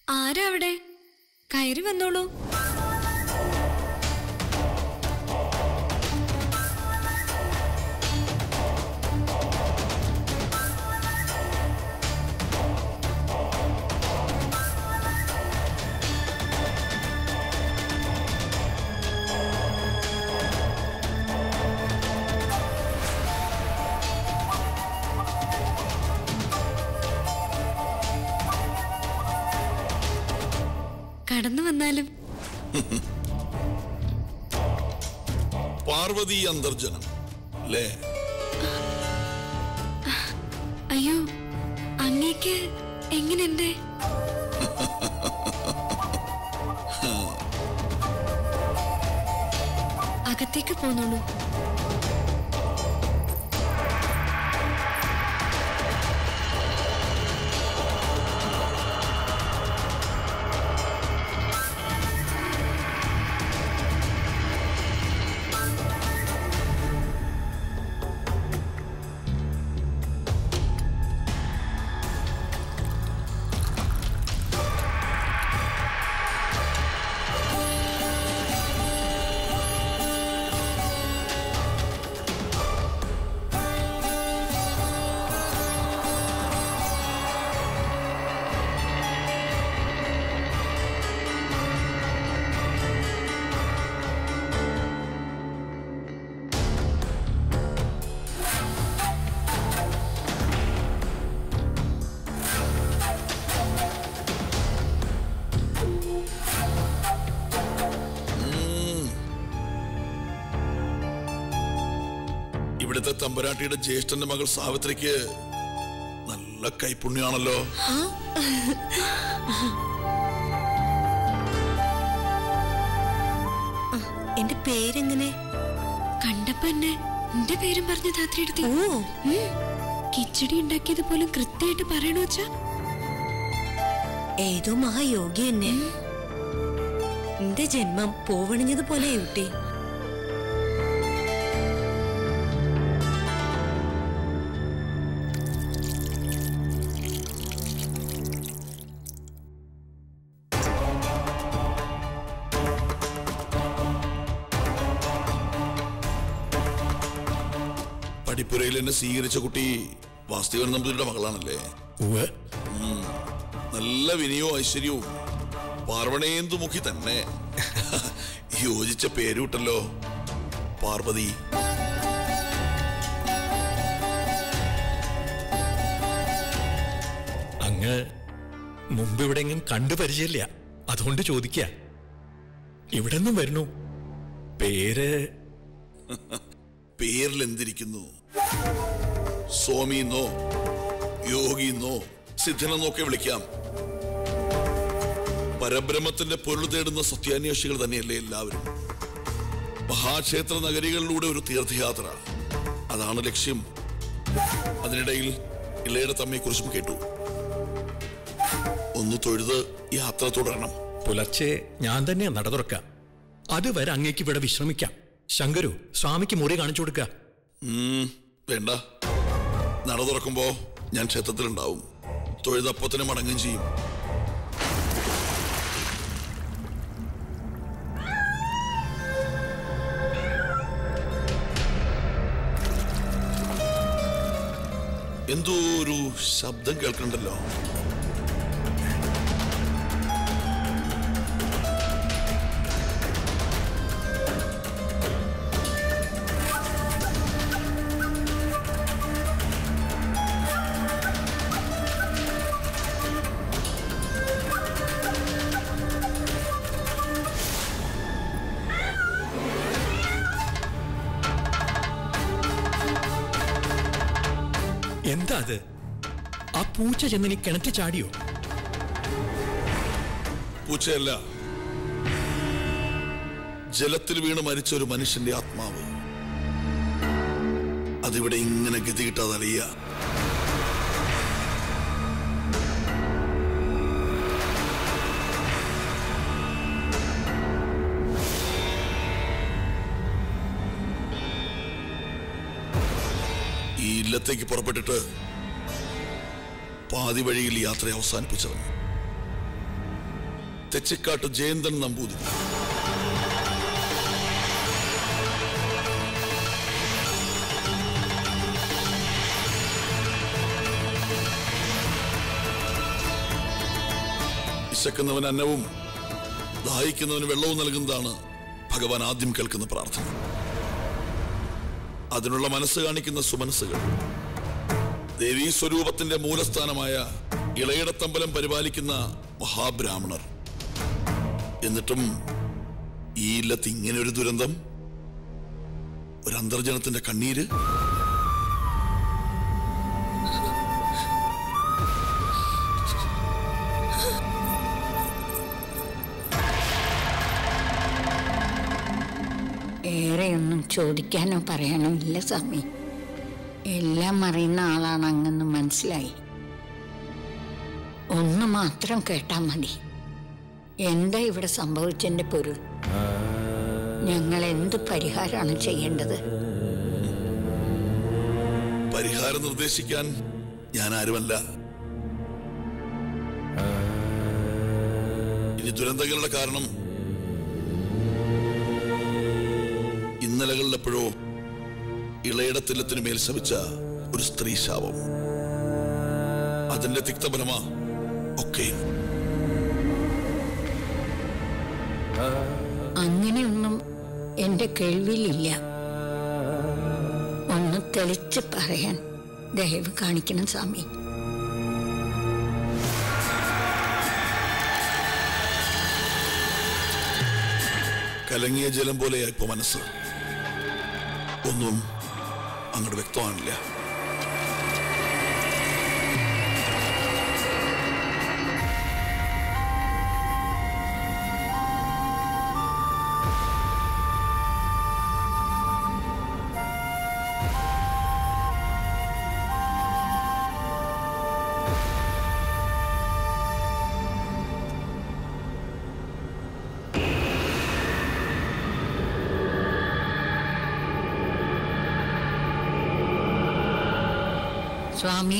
ആരാ അവിടെ കയറി വന്നോളൂ കടന്നു വന്നാലും പാർവതി അന്തർജനം അല്ലേ അയ്യോ അങ്ങേക്ക് എങ്ങനെയുണ്ട് അകത്തേക്ക് പോന്നോളൂ ഇവിടുത്തെ തമ്പുരാട്ടിയുടെ ജ്യേഷ്ഠന്റെ മകൾ സാവിത്രിക്ക് നല്ല കൈപുണ്യാണല്ലോ എന്റെ പേരെങ്ങനെ കണ്ടപ്പോ എന്നെ എന്റെ പേരും പറഞ്ഞ ധാത്രിയെടുത്തി ഓ കിച്ചടി ഉണ്ടാക്കിയത് പോലും കൃത്യമായിട്ട് പറയണു വെച്ചാ ഏതോ മഹായോഗി എന്നെ എന്റെ ജന്മം പോവണിഞ്ഞതുപോലെ ഊട്ടി പഠിപ്പുരയിൽ എന്നെ സ്വീകരിച്ച കുട്ടി വാസ്തവൻ നമ്പൂതിരിയുടെ മകളാണല്ലേ ഉവ്വ് നല്ല വിനയവും ഐശ്വര്യവും പാർവണേന്ദുമുഖി തന്നെ യോജിച്ച പേരുവിട്ടല്ലോ പാർവതി അങ്ങ് മുമ്പ് ഇവിടെ എങ്ങും കണ്ടു പരിചയമില്ല അതുകൊണ്ട് ചോദിക്ക ഇവിടെ നിന്നും വരുന്നു പേര് പേരിൽ എന്തിരിക്കുന്നു സ്വാമിന്നോ യോഗിന്നോ സിദ്ധനെന്നൊക്കെ വിളിക്കാം പരബ്രഹ്മത്തിന്റെ പൊരുൾ തേടുന്ന സത്യാന്വേഷികൾ തന്നെയല്ലേ എല്ലാവരും മഹാക്ഷേത്ര നഗരികളിലൂടെ ഒരു തീർത്ഥയാത്ര അതാണ് ലക്ഷ്യം അതിനിടയിൽ ഇളയുടെ തമ്മയെക്കുറിച്ചും കേട്ടു ഒന്ന് തൊഴുത് യാത്ര തുടരണം പുലർച്ചെ ഞാൻ തന്നെ നട തുറക്കാം അതുവരെ അങ്ങേക്ക് ഇവിടെ വിശ്രമിക്കാം ശങ്കരു സ്വാമിക്ക് മുറി കാണിച്ചു കൊടുക്ക ഉം, വേണ്ട നട തുറക്കുമ്പോ ഞാൻ ക്ഷേത്രത്തിലുണ്ടാവും തൊഴുതപ്പത്തിന് മടങ്ങുകയും ചെയ്യും എന്തോ ഒരു ശബ്ദം കേൾക്കണ്ടല്ലോ എന്താ അത് ആ പൂച്ച ചെന്ന് നീ കിണറ്റി ചാടിയോ പൂച്ചയല്ല ജലത്തിൽ വീണ് മരിച്ച ഒരു മനുഷ്യന്റെ ആത്മാവ് അതിവിടെ ഇങ്ങനെ ഗതി കിട്ടാതെ അലിയ ഈ ഇല്ലത്തേക്ക് പുറപ്പെട്ടിട്ട് പാതി വഴിയിൽ യാത്ര അവസാനിപ്പിച്ചവൻ തെച്ചിക്കാട്ട് ജയന്തൻ നമ്പൂതിരി വിശക്കുന്നവൻ അന്നവും ദാഹിക്കുന്നവന് വെള്ളവും നൽകുന്നതാണ് ഭഗവാൻ ആദ്യം കേൾക്കുന്ന പ്രാർത്ഥന അതിനുള്ള മനസ്സ് കാണിക്കുന്ന സുമനസ്സുകൾ ദേവീ സ്വരൂപത്തിന്റെ മൂലസ്ഥാനമായ ഇളയിടത്തമ്പലം പരിപാലിക്കുന്ന മഹാബ്രാഹ്മണർ എന്നിട്ടും ഈ ഇല്ലത്ത് ഇങ്ങനെ ഒരു ദുരന്തം ഒരു അന്തർജനത്തിന്റെ കണ്ണീര് ഏറെയൊന്നും ചോദിക്കാനോ പറയാനോ ഇല്ല സ്വാമി എല്ലാം അറിയുന്ന ആളാണ് അങ്ങെന്ന് മനസ്സിലായി ഒന്ന് മാത്രം കേട്ടാ മതി എന്താ ഇവിടെ സംഭവിച്ചതിന്റെ പൊരുൾ ഞങ്ങൾ എന്ത് പരിഹാരമാണ് ചെയ്യേണ്ടത് പരിഹാരം നിർദ്ദേശിക്കാൻ ഞാൻ ആരുമല്ല ഇനി ദുരന്തങ്ങളുടെ കാരണം ഇന്നലകളിലെപ്പോഴോ ഇളയിടത്തില്ലത്തിന് മേൽ ശമിച്ച ഒരു സ്ത്രീ ശാപം അതിന്റെ തിക്തഫലമാ ഒക്കെയും അങ്ങനെയൊന്നും എന്റെ കേൾവിയിലില്ല ഒന്ന് തെളിച്ച് പറയാൻ ദയവ് കാണിക്കണം സ്വാമി കലങ്ങിയ ജലം പോലെയാ ഇപ്പൊ മനസ്സ് ഒന്നും അങ്ങോട്ട് വ്യക്തമാണില്ല സ്വാമി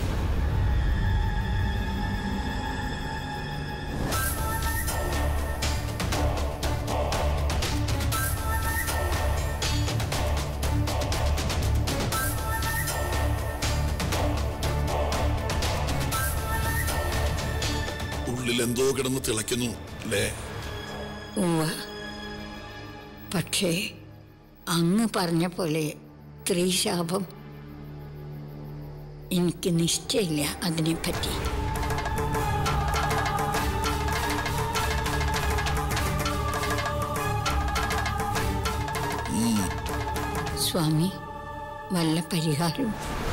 ഉള്ളിൽ എന്തോ കിടന്ന് തിളയ്ക്കുന്നു അല്ലേ ഉവ്വ പക്ഷേ അങ്ങ് പറഞ്ഞ പോലെ സ്ത്രീശാപം എനിക്ക് നിശ്ചയില്ല അതിനെപ്പറ്റി സ്വാമി വല്ല പരിഹാരവും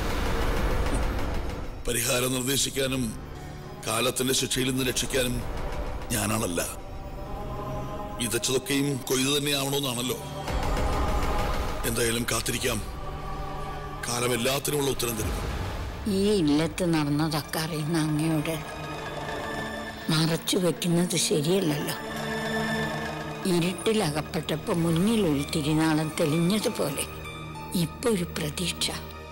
പരിഹാരം നിർദ്ദേശിക്കാനും കാലത്തിന്റെ ശിക്ഷയിൽ നിന്ന് രക്ഷിക്കാനും ഞാനാണല്ല വിതച്ചതൊക്കെയും കൊയ്തു തന്നെയാവണമെന്നാണല്ലോ എന്തായാലും കാത്തിരിക്കാം കാലം എല്ലാത്തിനുമുള്ള ഉത്തരം തരും ഈ ഇല്ലത്ത് നടന്നതൊക്കെ അറിയുന്ന അങ്ങയോട് മറച്ചു വെക്കുന്നത് ശരിയല്ലല്ലോ ഇരുട്ടിലകപ്പെട്ടപ്പോൾ മുന്നിലൊരു തിരുനാളം തെളിഞ്ഞതുപോലെ ഇപ്പൊ ഒരു പ്രതീക്ഷ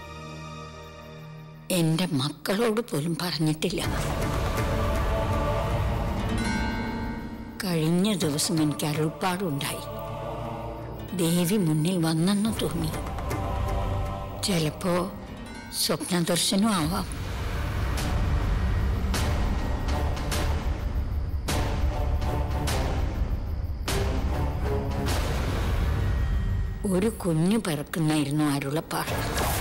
എന്റെ മക്കളോട് പോലും പറഞ്ഞിട്ടില്ല കഴിഞ്ഞ ദിവസം എനിക്ക് അരുൾപ്പാടുണ്ടായി ദേവി മുന്നിൽ വന്നെന്ന് തോന്നി ചിലപ്പോ സ്വപ്നദർശനം ആവാം ഒരു കുഞ്ഞു പിറക്കുന്നായിരുന്നു അരുളപ്പാട്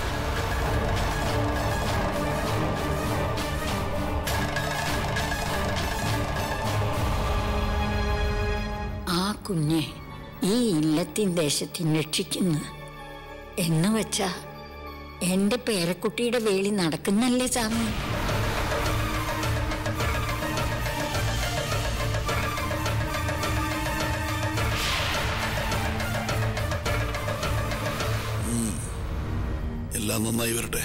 ആ കുഞ്ഞെ ഈ ഇല്ലത്തിൻ ദേശത്തിൻ രക്ഷിക്കുന്നു എന്ന് വെച്ചാ എന്റെ പേരക്കുട്ടിയുടെ വേലി നടക്കുന്നല്ലേ സ്വാമി എല്ലാം നന്നായി വരട്ടെ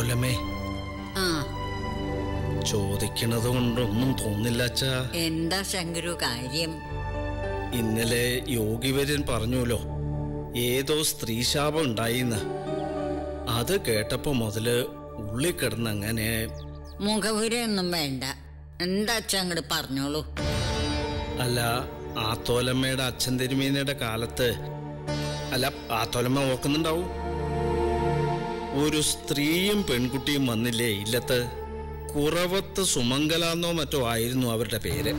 ആത്തോലമ്മേ ആ ചോദിക്കണത് കൊണ്ടൊന്നും തോന്നില്ല അച്ഛാ എന്താ ശങ്കരു കാര്യം ഇന്നലെ യോഗിവര്യൻ പറഞ്ഞുല്ലോ ഏതോ സ്ത്രീശാപം ഉണ്ടായിന്ന് അത് കേട്ടപ്പോ മുതല് ഉള്ളി കിടന്നങ്ങനെ മുഖപുരയൊന്നും വേണ്ട എന്താ അച്ഛൻ അങ്ങോട്ട് പറഞ്ഞോളൂ അല്ല ആത്തോലമ്മയുടെ അച്ഛൻ തിരുമേനയുടെ കാലത്ത് അല്ല ആത്തോലമ്മ ഓർക്കുന്നുണ്ടാവും ഒരു സ്ത്രീയും പെൺകുട്ടിയും വന്നില്ലേ ഇല്ലത്ത് കുറവത്ത് സുമംഗലാന്നോ മറ്റോ ആയിരുന്നു അവരുടെ പേര്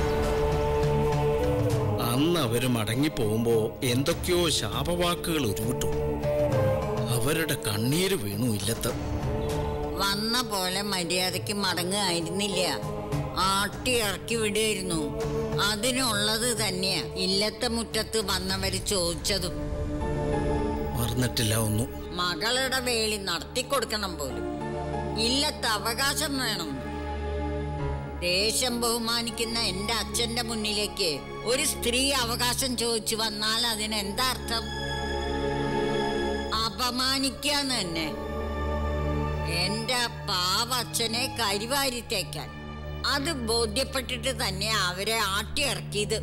അന്ന് അവര് മടങ്ങിപ്പോകുമ്പോ എന്തൊക്കെയോ ശാപവാക്കുകൾ ഉരുവിട്ടു അവരുടെ കണ്ണീര് വീണു ഇല്ലത്ത് വന്ന പോലെ മര്യാദയ്ക്ക് മടങ്ങായിരുന്നില്ല ആട്ടി ഇറക്കി വിടുമായിരുന്നു അതിനുള്ളത് തന്നെയാ ഇല്ലത്തെ മുറ്റത്ത് വന്നവര് ചോദിച്ചതും മറന്നിട്ടില്ല ഒന്നും മകളുടെ വേളി നടത്തിക്കൊടുക്കണം പോലും ഇല്ലത്ത് അവകാശം വേണം ദേശം ബഹുമാനിക്കുന്ന എന്റെ അച്ഛന്റെ മുന്നിലേക്ക് ഒരു സ്ത്രീ അവകാശം ചോദിച്ചു വന്നാൽ അതിന് എന്താ അർത്ഥം അപമാനിക്കാന്ന് തന്നെ എന്റെ പാവ അച്ഛനെ കരിവാരിത്തേക്കാൻ അത് ബോധ്യപ്പെട്ടിട്ട് തന്നെ അവരെ ആട്ടിയിറക്കിയത്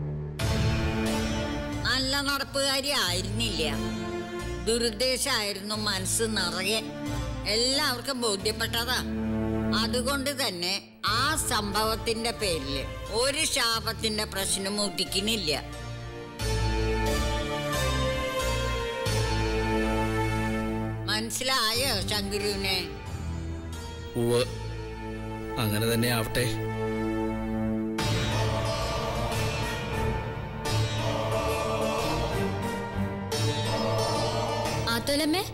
നല്ല നടപ്പുകാരി ആയിരുന്നില്ല ദുരുദ്ദേശമായിരുന്നു മനസ്സ് നിറയെ എല്ലാവർക്കും ബോധ്യപ്പെട്ടതാ അതുകൊണ്ട് തന്നെ ആ സംഭവത്തിന്റെ പേരില് ഒരു ശാപത്തിന്റെ പ്രശ്നം ഉദിക്കുന്നില്ല മനസ്സിലായോ ശങ്കുരുവിനെ ഉവ് അങ്ങനെ തന്നെ ആവട്ടെ ആത്തോലമ്മേ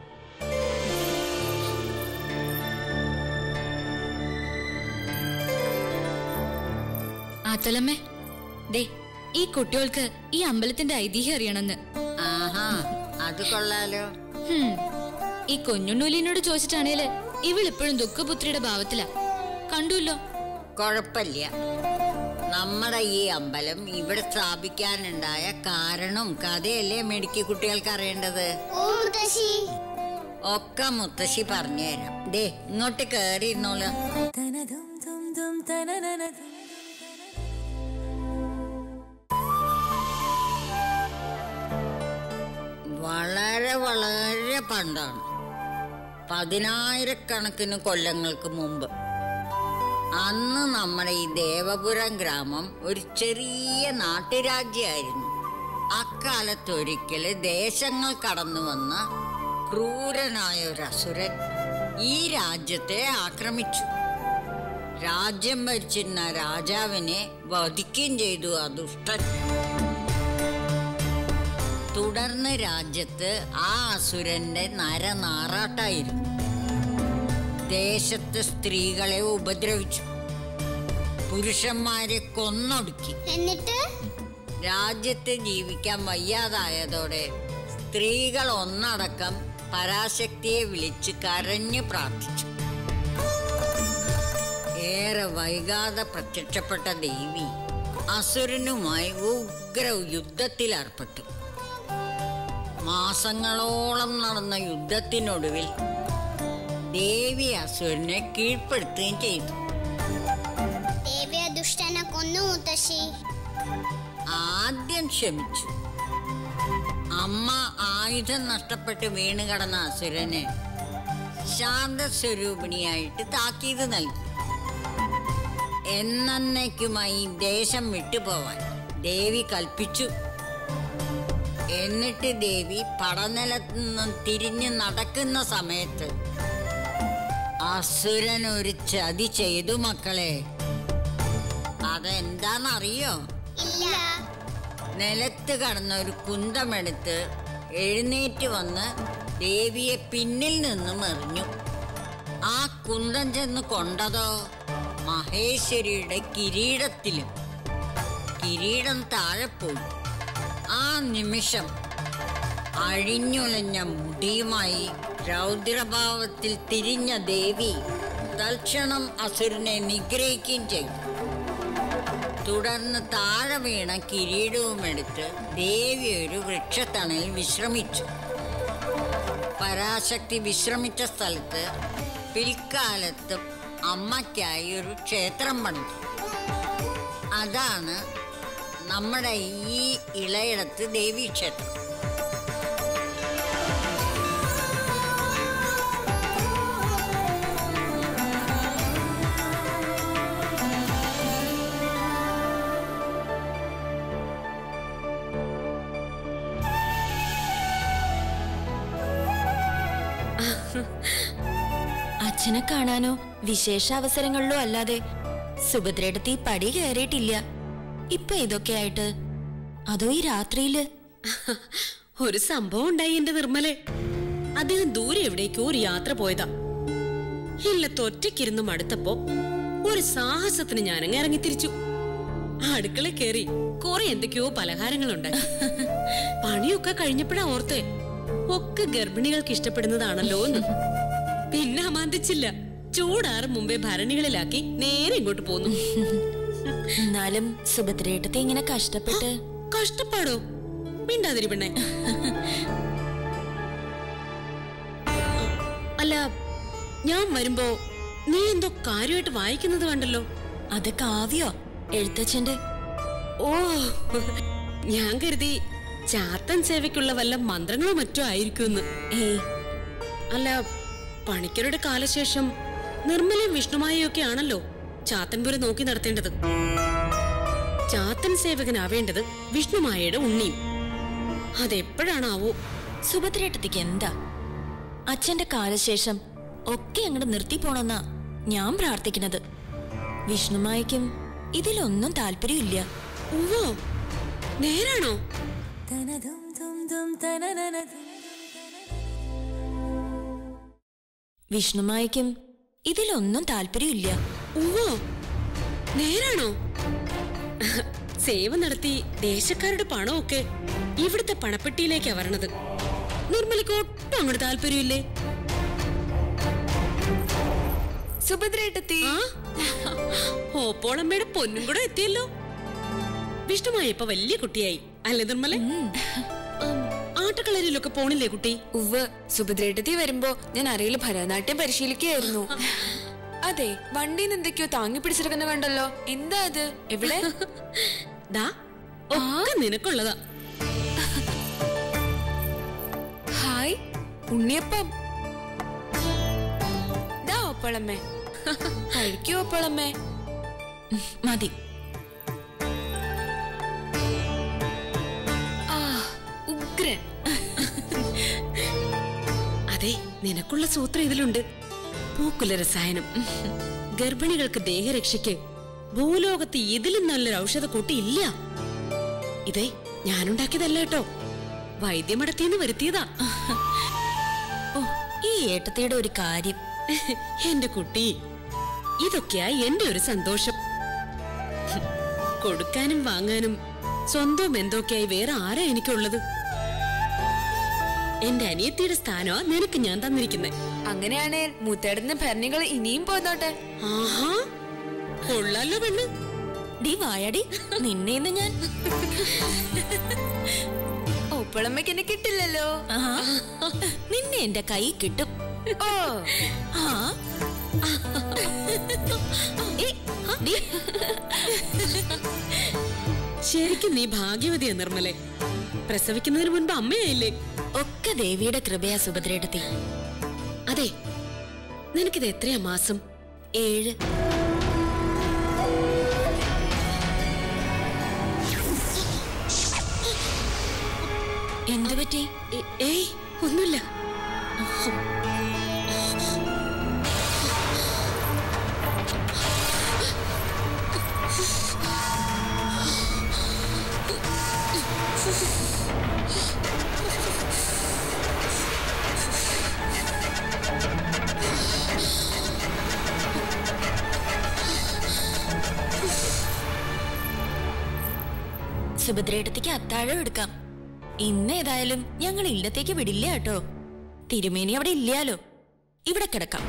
ആത്തോലമ്മേ ദേ ഈ കുട്ടികൾക്ക് ഈ അമ്പലത്തിന്റെ ഐതിഹ്യം അറിയണമെന്ന് ആഹാ അത് കൊള്ളാലോ ഹും. ഈ കുഞ്ഞുണ്ണൂലിനോട് ചോദിച്ചിട്ടാണേല് ഇവളിപ്പോഴും ദുഃഖപുത്രിയുടെ ഭാവത്തിലാ കണ്ടുല്ലോ കുഴപ്പമില്ല നമ്മുടെ ഈ അമ്പലം ഇവിടെ സ്ഥാപിക്കാനുണ്ടായ കാരണവും കഥയല്ലേ മെഡിക്കൽ കുട്ടികൾക്ക് അറിയേണ്ടത് ഒക്കെ മുത്തശ്ശി പറഞ്ഞുതരാം ദേ ഇങ്ങോട്ട് കേറി ഇരുന്നോളൂ വളരെ വളരെ പണ്ടാണ് പതിനായിരക്കണക്കിന് കൊല്ലങ്ങൾക്ക് മുമ്പ് അന്ന് നമ്മുടെ ഈ ദേവപുരം ഗ്രാമം ഒരു ചെറിയ നാട്ടുരാജ്യമായിരുന്നു അക്കാലത്ത് ഒരിക്കല് ദേശങ്ങൾ കടന്നു വന്ന ക്രൂരനായ ഒരു അസുരൻ ഈ രാജ്യത്തെ ആക്രമിച്ചു രാജ്യം ഭരിച്ചിരുന്ന രാജാവിനെ വധിക്കുകയും ചെയ്തു ആ ദുഷ്ടൻ തുടർന്ന് രാജ്യത്ത് ആ അസുരന്റെ നരനാറാട്ടായിരുന്നു ദേശത്ത് സ്ത്രീകളെ ഉപദ്രവിച്ചു പുരുഷന്മാരെ കൊന്നൊടുക്കി എന്നിട്ട് രാജ്യത്ത് ജീവിക്കാൻ വയ്യാതായതോടെ സ്ത്രീകൾ ഒന്നടക്കം പരാശക്തിയെ വിളിച്ച് കരഞ്ഞു പ്രാർത്ഥിച്ചു ഏറെ വൈകാതെ പ്രത്യക്ഷപ്പെട്ട ദേവി അസുരനുമായി ഉഗ്ര യുദ്ധത്തിൽ ഏർപ്പെട്ടു മാസങ്ങളോളം നടന്ന യുദ്ധത്തിനൊടുവിൽ ദേവി അസുരനെ കീഴ്പ്പെടുത്തുകയും ചെയ്തു ദേവിയ ദുഷ്ടനെ കൊന്നു മുത്തശ്ശി ആദ്യം ക്ഷമിച്ചു അമ്മ ആയുധം നഷ്ടപ്പെട്ട് വീണ് കടന്ന അസുരന് ശാന്തസ്വരൂപിണിയായിട്ട് താക്കീത് നൽകി എന്നേക്കുമായി ദേശം വിട്ടുപോവാൻ ദേവി കൽപ്പിച്ചു എന്നിട്ട് ദേവി പടനിലത്ത് നിന്നും തിരിഞ്ഞു നടക്കുന്ന സമയത്ത് അസുരൻ ഒരു ചതി ചെയ്തു മക്കളെ അതെന്താന്നറിയോ ഇല്ല നിലത്ത് കടന്ന ഒരു കുന്തമെടുത്ത് എഴുന്നേറ്റ് വന്ന് ദേവിയെ പിന്നിൽ നിന്നും എറിഞ്ഞു ആ കുന്തം ചെന്ന് കൊണ്ടതോ മഹേശ്വരിയുടെ കിരീടത്തിലും കിരീടം താഴെ പോയി ആ നിമിഷം അഴിഞ്ഞുലഞ്ഞ മുടിയുമായി രൗദ്രഭാവത്തിൽ തിരിഞ്ഞ ദേവി തൽക്ഷണം അസുരനെ നിഗ്രഹിക്കുകയും ചെയ്തു തുടർന്ന് താഴെ വീണ കിരീടവും എടുത്ത് ദേവി ഒരു വൃക്ഷത്തണലിൽ വിശ്രമിച്ചു പരാശക്തി വിശ്രമിച്ച സ്ഥലത്ത് പിൽക്കാലത്ത് അമ്മയ്ക്കായി ഒരു ക്ഷേത്രം പണിതു അതാണ് നമ്മുടെ ഈ ഇളയിടത്ത് ദേവീക്ഷേത്രം അച്ഛനെ കാണാനോ വിശേഷ അവസരങ്ങളിലോ അല്ലാതെ സുഭദ്രയുടെ പടി കയറിയിട്ടില്ല ഇപ്പൊ ഇതൊക്കെ ആയിട്ട് അതോ ഈ രാത്രിയില് ഒരു സംഭവം ഉണ്ടായി എന്റെ നിർമ്മലെ അദ്ദേഹം ദൂരെ എവിടേക്കോ ഒരു യാത്ര പോയതാ ഇല്ലത്ത് ഒറ്റയ്ക്കിരുന്ന് മടുത്തപ്പോ ഒരു സാഹസത്തിന് ഞാനങ്ങ് ഇറങ്ങി തിരിച്ചു അടുക്കള കയറി കുറെ എന്തൊക്കെയോ പലഹാരങ്ങൾ ഉണ്ടാക്കി പണിയൊക്കെ കഴിഞ്ഞപ്പോഴാ ഓർത്തേ ഒക്കെ ഗർഭിണികൾക്ക് ഇഷ്ടപ്പെടുന്നതാണല്ലോ എന്ന് പിന്നെ അമാന്തിച്ചില്ല ചൂടാറും മുമ്പേ ഭരണികളിലാക്കി നേരെ ഇങ്ങോട്ട് പോന്നു എന്നാലും സുഭദ്രേട്ടത്തെ ഇങ്ങനെ കഷ്ടപ്പെട്ട് കഷ്ടപ്പാടോ മിണ്ടാതിരി പെണ്ണെ അല്ല ഞാൻ വരുമ്പോ നീ എന്തോ കാര്യമായിട്ട് വായിക്കുന്നത് കണ്ടല്ലോ അത് കാവ്യോ എഴുത്തച്ഛന്റെ ഓ ഞാൻ കരുതി ചാത്തൻ സേവയ്ക്കുള്ള വല്ല മന്ത്രങ്ങളോ മറ്റോ ആയിരിക്കുമെന്ന് ഏയ് അല്ല പണിക്കരുടെ കാലശേഷം നിർമ്മലയും വിഷ്ണുമായൊക്കെ ആണല്ലോ ചാത്തൻപുരം നോക്കി നടത്തേണ്ടത് ചാത്തൻ സേവകനാവേണ്ടത് വിഷ്ണുമായയുടെ ഉണ്ണിയും അതെപ്പോഴാണാവോ സുഭദ്രേട്ടത്തിക്ക് എന്താ അച്ഛന്റെ കാലശേഷം ഒക്കെ അങ്ങോട്ട് നിർത്തി പോണെന്നാ ഞാൻ പ്രാർത്ഥിക്കുന്നത് വിഷ്ണുമായക്കും ഇതിലൊന്നും താല്പര്യമില്ല ഉവ്വോ നേരാണോ വിഷ്ണുമായക്കും ഇതിലൊന്നും താല്പര്യമില്ല ഉവ്വോ നേരാണോ സേവ നടത്തി ദേശക്കാരുടെ പണമൊക്കെ ഇവിടുത്തെ പണപ്പെട്ടിയിലേക്കാ വരണത് നിർമ്മലയ്ക്ക് ഒട്ടും അങ്ങോട്ട് താല്പര്യമില്ലേ സുഭദ്രേട്ടത്തി ആ ഓപ്പോളമ്മയുടെ പൊന്നും കൂടെ എത്തിയല്ലോ വിഷ്ണുമായ ഇപ്പൊ വലിയ കുട്ടിയായി അല്ലേ നിർമ്മല ആട്ടക്കളരിലൊക്കെ പോണില്ലേ കുട്ടി ഉവ്വ് സുഭദ്രേട്ടത്തി വരുമ്പോ ഞാൻ അരയിൽ ഭരതനാട്യം പരിശീലിക്കുകയായിരുന്നു അതെ വണ്ടിന്ന് എന്തൊക്കെയോ താങ്ങി പിടിച്ചെടുക്കുന്ന കണ്ടല്ലോ എന്താ അത് എവിടെ ദാ ഒക്കെ നിനക്കുള്ളതാ ഹായ് ഉണ്ണിയപ്പം ദാ ഒപ്പളമ്മേ കഴിക്കൂ ഒപ്പളമ്മേ മതി ആ ഉഗ്രൻ അതെ നിനക്കുള്ള സൂത്രം ഇതിലുണ്ട് പൂക്കുല രസായനം ഗർഭിണികൾക്ക് ദേഹരക്ഷയ്ക്ക് ഭൂലോകത്ത് ഇതിലും നല്ലൊരു ഔഷധ കൂട്ടി ഇല്ല ഇതേ ഞാനുണ്ടാക്കിയതല്ല കേട്ടോ വൈദ്യമടത്തിന്ന് വരുത്തിയതാ ഓ ഈ ഏട്ടത്തിയുടെ ഒരു കാര്യം എന്റെ കുട്ടി ഇതൊക്കെയാ എന്റെ ഒരു സന്തോഷം കൊടുക്കാനും വാങ്ങാനും സ്വന്തം എന്തൊക്കെയായി വേറെ ആരാ എനിക്കുള്ളത് എന്റെ അനിയത്തിയുടെ സ്ഥാനമാ നിനക്ക് ഞാൻ തന്നിരിക്കുന്നത് അങ്ങനെയാണേ മൂത്തേടന്ന് ഭരണികൾ ഇനിയും പോന്നോട്ടെ ആഹാ കൊള്ളാലോ പെണ്ണ് ഡി വായാടി നിന്നെ ഇന്ന് ഞാൻ ഒപ്പളമ്മയ്ക്ക് എന്നെ കിട്ടില്ലല്ലോ ആഹാ, നിന്നെ എന്റെ കൈ കിട്ടും ഓ ആ ഏ, ആ, ഡി. ശരിക്കും നീ ഭാഗ്യവതിയാ നിർമ്മലെ പ്രസവിക്കുന്നതിന് മുൻപ് അമ്മയായില്ലേ ഒക്കെ ദേവിയുടെ കൃപയാ സുഭദ്രേട്ടത്തി അതെ നിനക്കിത് എത്രയാ മാസം ഏഴ് എന്തു പറ്റി ഏ- ഏയ് ഒന്നുമില്ല സുഭദ്രേട്ടത്തിക്ക് അത്താഴം എടുക്കാം ഇന്ന് ഏതായാലും ഞങ്ങൾ ഇല്ലത്തേക്ക് വിടില്ല കേട്ടോ തിരുമേനി അവിടെ ഇല്ലാലോ ഇവിടെ കിടക്കാം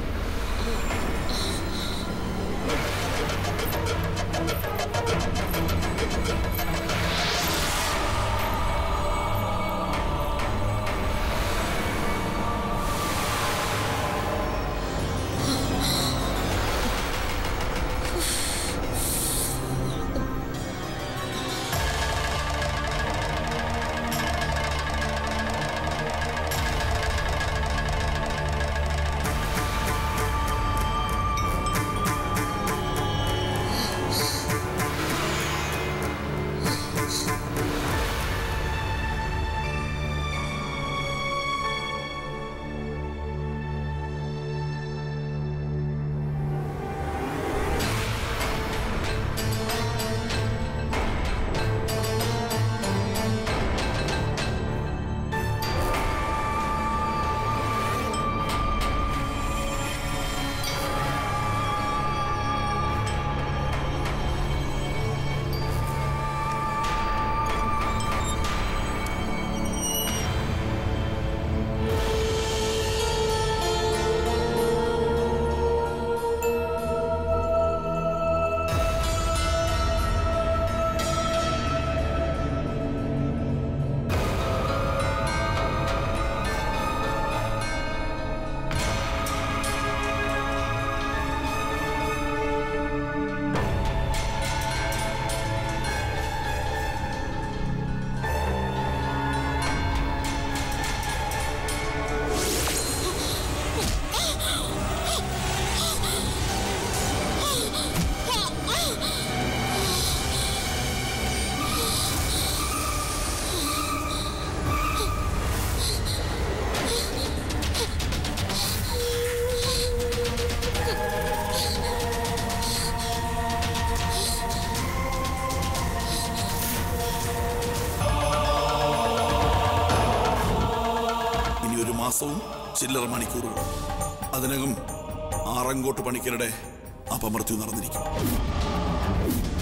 മാസവും ചില്ലറ മണിക്കൂറുകൾ അതിനകം ആറങ്കോട്ട് പണിക്കരുടെ അപമൃത്യു നടന്നിരിക്കും